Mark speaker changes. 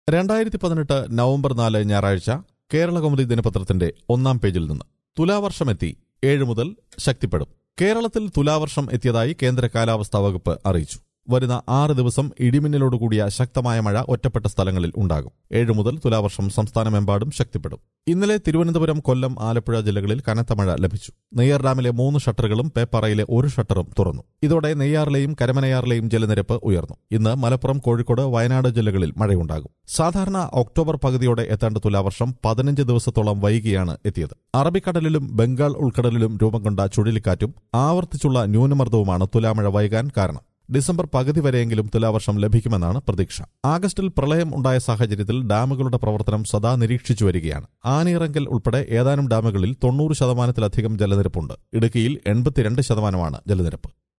Speaker 1: രണ്ടായിരത്തി പതിനെട്ട് നവംബർ നാല് ഞായറാഴ്ച കേരളകൗമുദി ദിനപത്രത്തിന്റെ ഒന്നാം പേജിൽ നിന്ന് തുലാവർഷമെത്തി ഏഴ് മുതൽ ശക്തിപ്പെടും കേരളത്തിൽ തുലാവർഷം എത്തിയതായി കേന്ദ്ര കാലാവസ്ഥാ വകുപ്പ് അറിയിച്ചു വരുന്ന ആറ് ദിവസം ഇടിമിന്നലോടുകൂടിയ ശക്തമായ മഴ ഒറ്റപ്പെട്ട സ്ഥലങ്ങളിൽ ഉണ്ടാകും ഏഴ് മുതൽ തുലാവർഷം സംസ്ഥാനമെമ്പാടും ശക്തിപ്പെടും ഇന്നലെ തിരുവനന്തപുരം കൊല്ലം ആലപ്പുഴ ജില്ലകളിൽ കനത്ത മഴ ലഭിച്ചു നെയ്യാർ ഡാമിലെ മൂന്ന് ഷട്ടറുകളും പേപ്പാറയിലെ ഒരു ഷട്ടറും തുറന്നു ഇതോടെ നെയ്യാറിലെയും കരമനയാറിലെയും ജലനിരപ്പ് ഉയർന്നു ഇന്ന് മലപ്പുറം കോഴിക്കോട് വയനാട് ജില്ലകളിൽ മഴയുണ്ടാകും സാധാരണ ഒക്ടോബർ പകുതിയോടെ എത്തേണ്ട തുലാവർഷം പതിനഞ്ച് ദിവസത്തോളം വൈകിയാണ് എത്തിയത് അറബിക്കടലിലും ബംഗാൾ ഉൾക്കടലിലും രൂപം കൊണ്ട ചുഴലിക്കാറ്റും ആവർത്തിച്ചുള്ള ന്യൂനമർദ്ദവുമാണ് തുലാമഴ വൈകാൻ കാരണം ഡിസംബർ പകുതി വരെയെങ്കിലും തുലാവർഷം ലഭിക്കുമെന്നാണ് പ്രതീക്ഷ ആഗസ്റ്റിൽ പ്രളയം ഉണ്ടായ സാഹചര്യത്തിൽ ഡാമുകളുടെ പ്രവർത്തനം സദാ നിരീക്ഷിച്ചു വരികയാണ് ആനയിറങ്കൽ ഉൾപ്പെടെ ഏതാനും ഡാമുകളിൽ തൊണ്ണൂറ് ശതമാനത്തിലധികം ജലനിരപ്പുണ്ട് ഇടുക്കിയിൽ എൺപത്തിരണ്ട് ശതമാനമാണ് ജലനിരപ്പ്